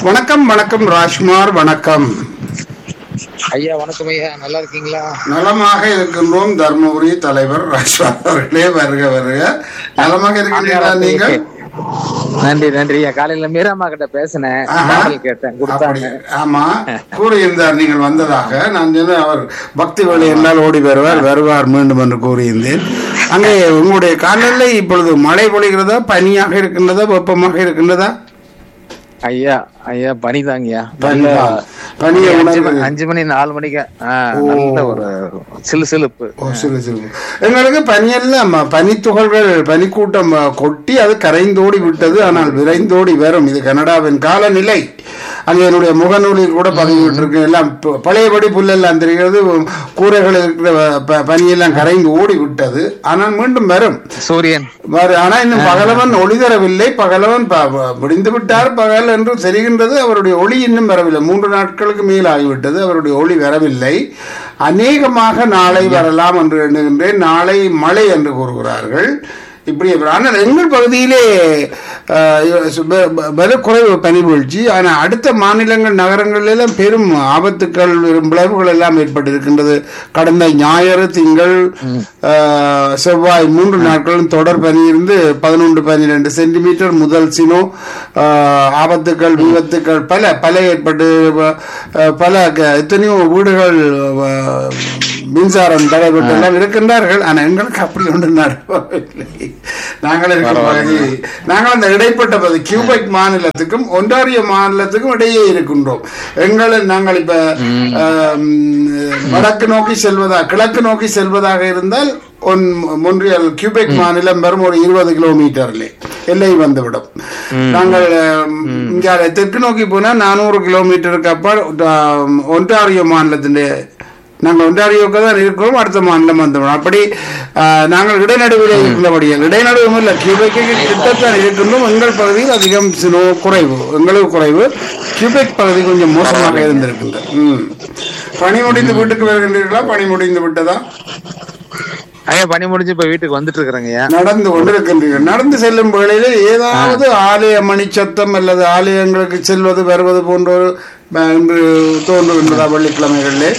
வணக்கம் வணக்கம் ராஜ்குமார் வணக்கம் ஐயா வணக்கம் ஐயா நல்லா இருக்கீங்களா நலமாக இருக்கின்றோம் தர்மபுரி தலைவர் ராஜ்குமார் அவர்களே வருக வருக நலமாக இருக்கின்றீர்களா நீங்கள் நன்றி நன்றி ஐயா காலையில மீராமா கிட்ட பேசினேன் ஆஹா. பாடல் கேட்டேன் அப்படி கொடுத்தாங்க ஆமா கூறியிருந்தார் நீங்கள் வந்ததாக நான் சொன்னேன் அவர் பக்தி வழி என்றால் ஓடி வருவார் வருவார் மீண்டும் என்று கூறியிருந்தேன் அங்கே உங்களுடைய காலநிலை இப்பொழுது மழை பொழிகிறதா பனியாக இருக்கின்றதா வெப்பமாக இருக்கின்றதா ஐயா ஐயா பனிதாங்கய்யா பனிதான். பனியை அஞ்சு உணர்வு மணி- அஞ்சு மணி நாலு மணிக்கு ஆ, நல்ல ஒரு சிலு சிலுப்பு ஓ சிறு சிறு எங்களுக்கு பனியெல்லாம் ம- பனித்துகள்கள் பனிக்கூட்டம் அ, கொட்டி அது கரைந்தோடி விட்டது ஆனால் விரைந்தோடி வரும் இது கனடாவின் காலநிலை அங்கே என்னுடைய முகநூலில் கூட பதிவு விட்டிருக்கு எல்லாம் ப- பழையபடி புல்லெல்லாம் தெரிகிறது கூரைகள் இருக்கிற ப- பனியெல்லாம் கரைந்து ஓடி விட்டது ஆனால் மீண்டும் வரும் சூரியன் வரு ஆனா இன்னும் பகலவன் ஒளி தரவில்லை பகலவன் ப- ப- முடிந்து விட்டார் பகல் என்று தெரிகின்றது அவருடைய ஒளி இன்னும் வரவில்லை மூன்று நாட்களுக்கு மேல் ஆகிவிட்டது அவருடைய ஒளி வரவில்லை அநேகமாக நாளை வரலாம் என்று எண்ணுகின்றேன் நாளை மழை என்று கூறுகிறார்கள் இப்படி ஆனால் எங்கள் பகுதியிலே அஹ், ப- ப- பல குறைவு பனி வீழ்ச்சி ஆனால் அடுத்த மாநிலங்கள் நகரங்களிலும் பெரும் ஆபத்துக்கள் பெரும் விளைவுகள் எல்லாம் ஏற்பட்டிருக்கின்றது கடந்த ஞாயிறு திங்கள் அஹ், செவ்வாய் மூன்று நாட்களும் தொடர் பனி இருந்து பதினொன்று பன்னிரெண்டு சென்டிமீட்டர் முதல் சினோ அஹ், ஆபத்துக்கள் விபத்துக்கள் பல பல ஏற்பட்டு அஹ், பல க- எத்தனையோ வீடுகள் அஹ், மின்சாரம் தடைபட்டு எல்லாம் இருக்கின்றார்கள் ஆனால் எங்களுக்கு அப்படி ஒன்று நடக்கவில்லை நாங்கள் இருக்கும் பகுதி நாங்கள் அந்த இடைப்பட்ட பகுதி கியூபெக் மாநிலத்துக்கும் ஒன்டாரியோ மாநிலத்துக்கும் இடையே இருக்கின்றோம் எங்களை நாங்கள் இப்ப ஆம், வடக்கு நோக்கி செல்வதா கிழக்கு நோக்கி செல்வதாக இருந்தால் ஒன் மொன்றியல் கியூபெக் மாநிலம் வெறும் ஒரு இருபது கிலோமீட்டர்ல எல்லை வந்துவிடும் நாங்கள் ஆம், இங்க தெற்கு நோக்கி போனா நானூறு கிலோமீட்டருக்கு அப்பால் ஆம், ஒன்டாரியோ மாநிலத்தின் நாங்கள் ஒன்றாரியோக்கு தான் இருக்கிறோம் அடுத்த மாநிலம் வந்துவிடும் அப்படி ஆஹ், நாங்கள் இடைநடுவில் இருக்கிறபடியால் இடைநடுவும் இல்லை கியூபெக்கு கிட்டத்தான் இருக்கின்றோம் எங்கள் பகுதியில் அதிகம் சினோ குறைவு எங்களுக்கு குறைவு கியூபெக் பகுதி கொஞ்சம் மோசமாக இருந்திருக்கின்றது ம் பணி முடிந்து வீட்டுக்கு வருகின்றீர்களா பணி முடிந்து விட்டதா ஐயா பனி முடிஞ்சு இப்ப வீட்டுக்கு வந்துட்டு இருக்கிறேங்க ஐயா நடந்து கொண்டிருக்கின்றீர்கள் நடந்து செல்லும் வேளையில ஏதாவது ஆலய மணி சத்தம் அல்லது ஆலயங்களுக்கு செல்வது வருவது போன்ற ஒரு, அஹ், என்று தோன்றுகின்றதா வெள்ளிக்கிழமைகளிலே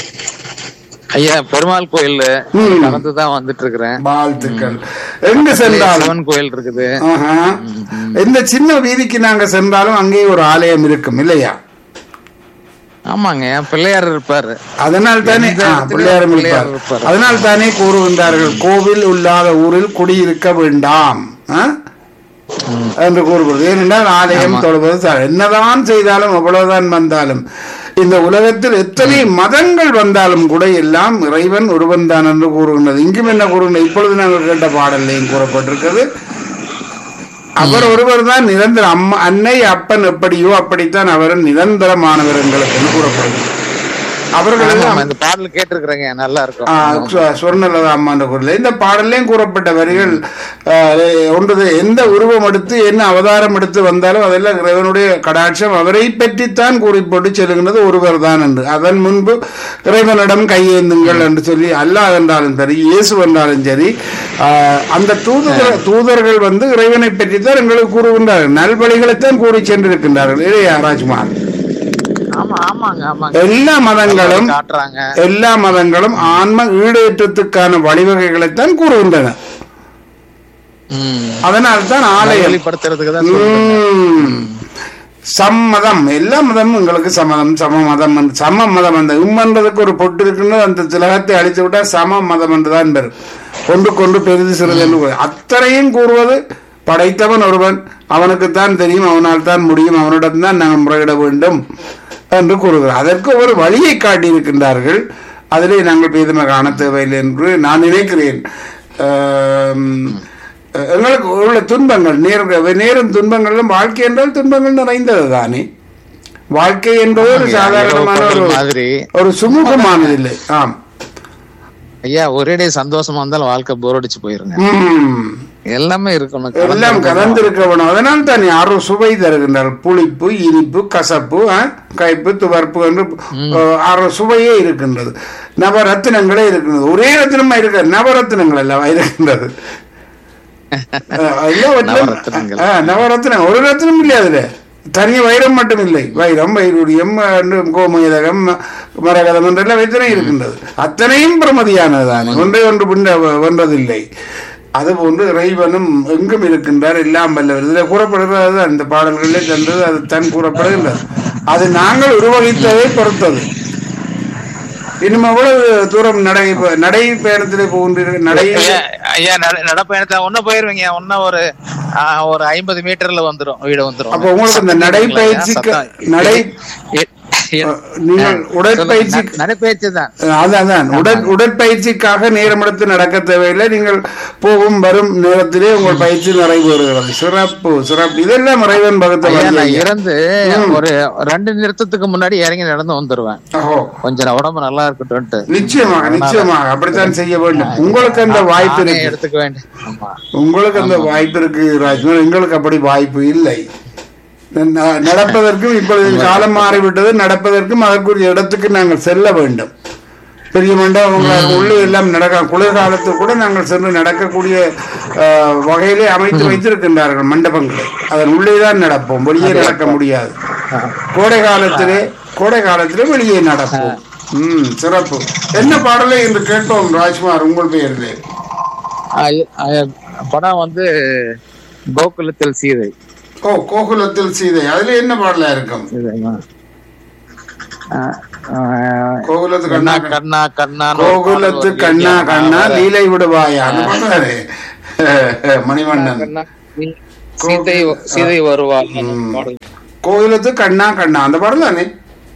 ஐயா பெருமாள் கோயில் ம். கடந்து தான் வந்துட்டு இருக்கிறேன் வாழ்த்துக்கள் எங்கு சென்றாலும் சிவன் கோயில் இருக்குது ஆஹா. இந்த சின்ன வீதிக்கு நாங்க சென்றாலும் அங்கேயே ஒரு ஆலயம் இருக்கும் இல்லையா ஆமாங்க ஐயா பிள்ளையார் இருப்பாரு அதனால் தானே எந்த ஆ, இடத்துலயும் பிள்ளையாரும் பிள்ளையார் இருப்பார். இருப்பார். அதனால் தானே கூறுகின்றார்கள் கோவில் இல்லாத ஊரில் குடியிருக்க வேண்டாம் ஆ? என்று கூறுகிறது ஏனென்றால் ஆலயம் தொழுவது ச- என்னதான் செய்தாலும் எவ்வளவுதான் வந்தாலும் இந்த உலகத்தில் எத்தனை மதங்கள் வந்தாலும் கூட எல்லாம் இறைவன் ஒருவன் தான் என்று கூறுகின்றது இங்கும் என்ன கூறுகின்றது இப்பொழுது நாங்கள் கேட்ட பாடல்லையும் கூறப்பட்டிருக்கிறது அவர் ஒருவர் தான் நிரந்தர அம்மா அன்னை அப்பன் எப்படியோ அப்படித்தான் அவர் நிரந்தரமானவர் எங்களுக்கு என்று கூறப்படுகிறது அவர்கள் எல்லாம் ஆமா, இந்த பாடல் கேட்டிருக்கிறேங்க நல்லா இருக்கும் ஆ, சு- சுவர்ணலதா அம்மாண்ட குரல் இந்த பாடலையும் கூறப்பட்ட வரிகள் ஆ, ஒன்றது எந்த உருவம் எடுத்து என்ன அவதாரம் எடுத்து வந்தாலும் அதெல்லாம் இறைவனுடைய கடாட்சம் அவரை பற்றித்தான் கூறிப்போட்டு செல்கின்றது ஒருவர் தான் என்று அதன் முன்பு இறைவனிடம் கையேந்துங்கள் என்று சொல்லி அல்லாஹ் என்றாலும் சரி இயேசு என்றாலும் சரி ஆ, அந்த தூதர் தூதர்கள் வந்து இறைவனை பற்றித்தான் எங்களுக்கு கூறுகின்றார்கள் நல்வழிகளைத்தான் கூறி சென்றிருக்கின்றார்கள் இல்லையா ராஜ்குமார் ஆமா ஆமாங்க ஆமாங்க எல்லா மதங்களும் காட்டுறாங்க எல்லா மதங்களும் ஆன்ம ஈடேற்றத்துக்கான வழிவகைகளைத்தான் கூறுகின்றன ம். அதனால் தான் ஆலயம் வெளிப்படுத்துறதுக்கு தான் சொல்றேன். ம். சம்மதம் எல்லா மதமும் எங்களுக்கு சம்மதம் சம மதம் என்று- சம மதம் அந்த உம்மன்றதுக்கு ஒரு பொட்டு இருக்குன்னு அந்த திலகத்தை அழித்து விட்டா சம மதம் என்றுதான் பெரு கொண்டு கொண்டு பெரிது சிறிது என்று கூறு. அத்தனையும் கூறுவது படைத்தவன் ஒருவன் அவனுக்குத்தான் தெரியும் அவனால் தான் முடியும் அவனிடம் தான் நாங்கள் முறையிட வேண்டும் என்று கூறுகிறார் அதற்கு ஒரு வழியை காட்டியிருக்கின்றார்கள் அதிலே நாங்கள் பேதமை காண தேவையில்லை என்று நான் நினைக்கிறேன் ஆம், எங்களுக்கு உள்ள துன்பங்கள் நேர் நேரும் துன்பங்களும் வாழ்க்கை என்றால் துன்பங்கள் நிறைந்தது தானே வாழ்க்கை என்பது ஒரு சாதாரணமான ஒரு இரவு மாதிரி ஒரு சுமூகமானது இல்லை ஆம் ஐயா ஒரே சந்தோஷமா இருந்தாலும் வாழ்க்கை போர் அடிச்சு போயிருங்க ம். எல்லாமே இருக்கணும் எல்லாம் கலந்திருக்க வேணும் அதனால் தான் யாரும் சுவை தருகின்றார் புளிப்பு இனிப்பு கசப்பு ஆ, கைப்பு துவர்ப்பு என்று அஹ், ஆறு சுவையே இருக்கின்றது நவரத்தினங்களே இருக்கின்றது ஒரே ரத்தினமா இருக்க நவரத்தினங்கள் எல்லாம் இருக்கின்றது அஹ், எல்லாவற்றிலும் நவரத்தினங்கள். ஆ, நவரத்தினம் ஒரு ரத்தினம் இல்லையா அதுல தனி வைரம் மட்டும் இல்லை வைரம் வைரூரியம் அஹ், கோமயதகம் மரகதம் என்றெல்லாம் எத்தனை இருக்கின்றது அத்தனையும் பிரமதியானதுதான் ஒன்றை ஒன்று பின்ன வென்றதில்லை அதுபோன்று இறைவனும் எங்கும் இருக்கின்றார் எல்லாம் வல்லவர் இதில் கூறப்படுகிறது அந்த பாடல்களிலே சென்றது அது தன் கூறப்படுகின்றது அது நாங்கள் உருவகித்ததை பொறுத்தது இன்னும் எவ்வளவு தூரம் நடை நடை பயணத்திலே போகின்றீர்கள் நடை ஐயா, ஐயா நட- நடப்பயணத்தை ஒன்னும் போயிருவீங்க ஒன்னும் ஒரு ஆ, ஒரு ஐம்பது மீட்டர்ல வந்துரும் வீடு வந்துரும் அப்ப உங்களுக்கு இந்த நடைப்பயிற்சிக்கு நடை எ- எ- நீங்கள் உடற்பயிற்சி ந- நடைப்பயிற்சி தான் அதான் அதான் உடற் உடற்பயிற்சிக்காக நேரம் எடுத்து நடக்க தேவையில்லை நீங்கள் போகும் வரும் நேரத்திலே உங்கள் பயிற்சி நிறைவேறுகிறது சிறப்பு சிறப்பு இதெல்லாம் இறைவன் பகத்த ஐயா வழி நான் ஐயா. இறந்து ஒரு ரெண்டு நிறுத்தத்துக்கு முன்னாடி இறங்கி நடந்து வந்துருவேன் ஓஹோ கொஞ்சம் நான் உடம்பு நல்லா இருக்கட்டும்ட்டு நிச்சயமாக நிச்சயமாக அப்படித்தான் செய்ய வேண்டும் உங்களுக்கு அந்த வாய்ப்பு நானே இருக்கு எடுத்துக்க வேண்டிய ஆமா உங்களுக்கு அந்த வாய்ப்பு இருக்கு ராஜ்குமார் எங்களுக்கு அப்படி வாய்ப்பு இல்லை ந- நடப்பதற்கும் இப்பொழுது காலம் மாறிவிட்டது நடப்பதற்கும் அதற்குரிய இடத்துக்கு நாங்கள் செல்ல வேண்டும் பெரிய மண்டபம் உள்ளே எல்லாம் நடக்க குளிர்காலத்தில் கூட நாங்கள் சென்று நடக்கக்கூடிய அஹ், வகையிலே அமைத்து வைத்திருக்கின்றார்கள் மண்டபங்களை அதன் உள்ளே தான் நடப்போம் வெளியே நடக்க முடியாது கோடை காலத்திலே கோடை காலத்திலே வெளியே நடப்போம் ம் சிறப்பு என்ன பாடலை என்று கேட்போம் ராஜ்குமார் உங்கள் பெயரிலே ஐ- ஐ- படம் வந்து கோகுலத்தில் சீதை ஓ கோகுலத்தில் சீதை அதுல என்ன பாடலா இருக்கும் இதுமா. ஆ, ஆ, கோகுலத்து கண்ணா கண்ணா கண்ணா கண்ணா கோகுலத்து கண்ணா கண்ணா லீலை விடுவாயா அந்த பாடலாரு மணிவண்ணன் கண்ணா நீ சீதை சீதை வருவாள் பாடல். கோகுலத்து கண்ணா கண்ணா அந்த பாடல் தானே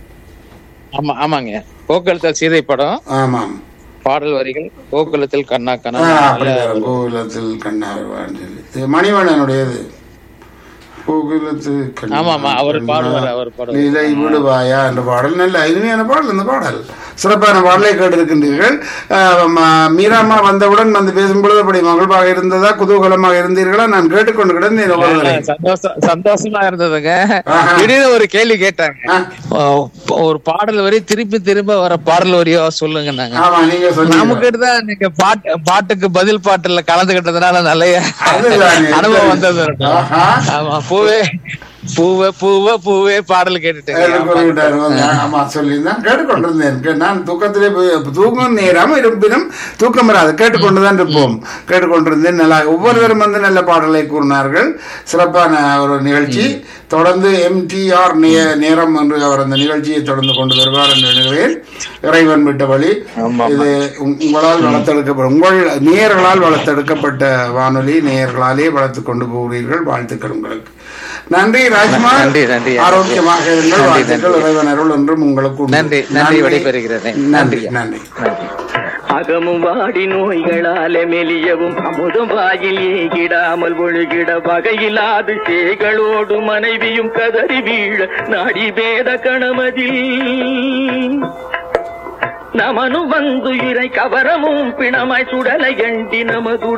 ஆமா ஆமாங்க கோகுலத்தில் சீதை படம் ஆமாம் பாடல் வரிகள் கோகுலத்தில் கண்ணா ஆ, கண்ணா அப்படி வரும். கோகுலத்தில் கண்ணா வருவான்னு சொல்லி இது மணிவண்ணனுடையது கோகுலத்து கண்ணா ஆமா ஆமா அவர் கண்ணா, பாடுவார் அவர் பாடுவார் லீலை விடுவாயா என்ற பாடல் நல்ல இனிமையான பாடல் இந்த பாடல் சிறப்பான பாடலை கேட்டிருக்கின்றீர்கள் ஆஹ் ம- மீராமா வந்தவுடன் வந்து பேசும்பொழுது அப்படி மகிழ்வாக இருந்ததா குதூகலமாக இருந்தீர்களா நான் கேட்டுக்கொண்டு கிடந்தேன் ஒவ்வொரு தடவையும். சந்தோஷம் சந்தோஷமா இருந்ததுங்க ஆஹா. திடீர்னு ஒரு கேள்வி கேட்டாங்க ஆ, ஓ, ஒரு பாடல் வரி திருப்பி திரும்ப வர பாடல் வரியோ சொல்லுங்க நாங்க ஆமா நீங்க சொன்னீங்க நமக்கு தான் நீங்க பாட்டு பாட்டுக்கு பதில் பாட்டுல கலந்துகிட்டதுனால நல்ல அதுதானே. அனுபவம் வந்தது ஆஹா. ஆமா பூவே பூவே பூவே பூவே பாடல் கேட்டுட்டு எனக்கு குறிப்பிட்டார். ஆமா சொல்லியிருந்தேன் கேட்டுக்கொண்டிருந்தேன் கே- நான் தூக்கத்திலே போய் தூங்கும் நேரம் இருப்பினும் தூக்கம் வராது கேட்டுக்கொண்டுதான் இருப்போம் கேட்டுக்கொண்டிருந்தேன் நல்லா ஒவ்வொருவரும் வந்து நல்ல பாடலை கூறினார்கள் சிறப்பான ஒரு நிகழ்ச்சி தொடர்ந்து எம்டிஆர் நேரம் என்று அவர் அந்த நிகழ்ச்சியை தொடர்ந்து கொண்டு வருவார் என்று நினைக்கிறேன் இறைவன் விட்ட வழி இது உங்- உங்களால் வளர்த்தெடுக்கப்படும் உங்கள் நேயர்களால் வளர்த்தெடுக்கப்பட்ட வானொலி நேயர்களாலே வளர்த்து கொண்டு போகிறீர்கள் வாழ்த்துக்கள் உங்களுக்கு நன்றி ராஜ்குமார் நன்றி, நன்றி. ஆரோக்கியமாக இருங்கள் நன்றி, வாழ்த்துக்கள் நன்றி. இறைவன் அருள் என்றும் உங்களுக்கு உண்டு. நன்றி, நன்றி, விடைபெறுகிறேன். நன்றி நன்றி. நன்றி அகமும் வாடி நோய்களாலே மெலியவும் அமுதும் வாயில் ஏகிடாமல் ஒழுகிட வகையில்லாது சேகளோடு மனைவியும் கதறி வீழ நாடி பேத கணமதில் நமனு வந்து இறை கவரமும் பிணமாய் சுடலை எண்டி நமது